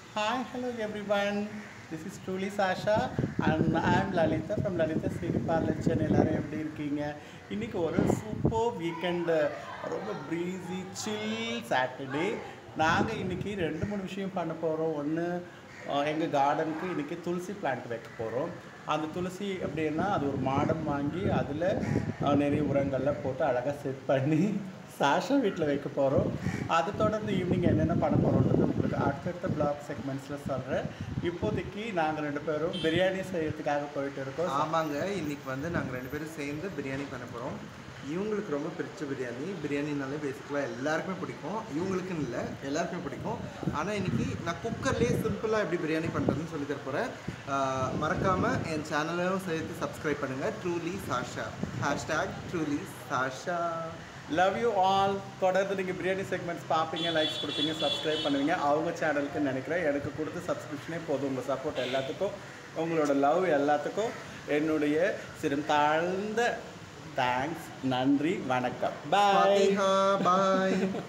Hi, hello everyone. This is truly Sasha and I'm Lalita from Lalita City Parlor Chennai. எல்லாரும் எப்படி இருக்கீங்க இன்னைக்கு ஒரு சூப்பர் வீக்கெண்டு ரொம்ப ப்ரீஸி சில் சாட்டர்டே நாங்கள் இன்னைக்கு ரெண்டு மூணு விஷயம் பண்ண போகிறோம் ஒன்று எங்கள் கார்டனுக்கு இன்றைக்கி துளசி பிளான்ட் வைக்க போகிறோம் அந்த துளசி எப்படின்னா அது ஒரு மாடம் வாங்கி அதில் நிறைய உரங்கள்லாம் போட்டு அழகாக செட் பண்ணி சாஷா வீட்டில் வைக்க போகிறோம் அது தொடர்ந்து ஈவினிங் என்னென்ன பண்ண போகிறோன்றது உங்களுக்கு அடுத்தடுத்த பிளாக் செக்மெண்ட்ஸில் சொல்கிறேன் இப்போதைக்கு நாங்கள் ரெண்டு பேரும் பிரியாணி செய்யறதுக்காக போயிட்டு இருக்கோம் ஆமாங்க இன்னைக்கு வந்து நாங்கள் ரெண்டு பேரும் சேர்ந்து பிரியாணி பண்ண போகிறோம் இவங்களுக்கு ரொம்ப பிடிச்ச பிரியாணி பிரியாணினாலே பேசிக்கலாக எல்லாருக்குமே பிடிக்கும் இவங்களுக்குன்னு இல்லை எல்லாருக்குமே பிடிக்கும் ஆனால் இன்னைக்கு நான் குக்கர்லேயே சிம்பிளாக எப்படி பிரியாணி பண்ணுறதுன்னு சொல்லி தர போகிறேன் மறக்காமல் என் சேனலையும் சேர்த்து சப்ஸ்கிரைப் பண்ணுங்கள் truly Sasha hashtag truly Sasha love you all தொடர்ந்து நீங்கள் பிரியாணி செக்மெண்ட்ஸ் பார்ப்பீங்க லைக்ஸ் கொடுப்பீங்க சப்ஸ்கிரைப் பண்ணுவீங்க அவங்க சேனலுக்கு நினைக்கிறேன் எனக்கு கொடுத்த சப்ஸ்கிரிப்ஷனே போதும் உங்கள் சப்போர்ட் எல்லாத்துக்கும் உங்களோட லவ் எல்லாத்துக்கும் என்னுடைய சிறு தாழ்ந்த தேங்க்ஸ் நன்றி வணக்கம் பாய் பாய்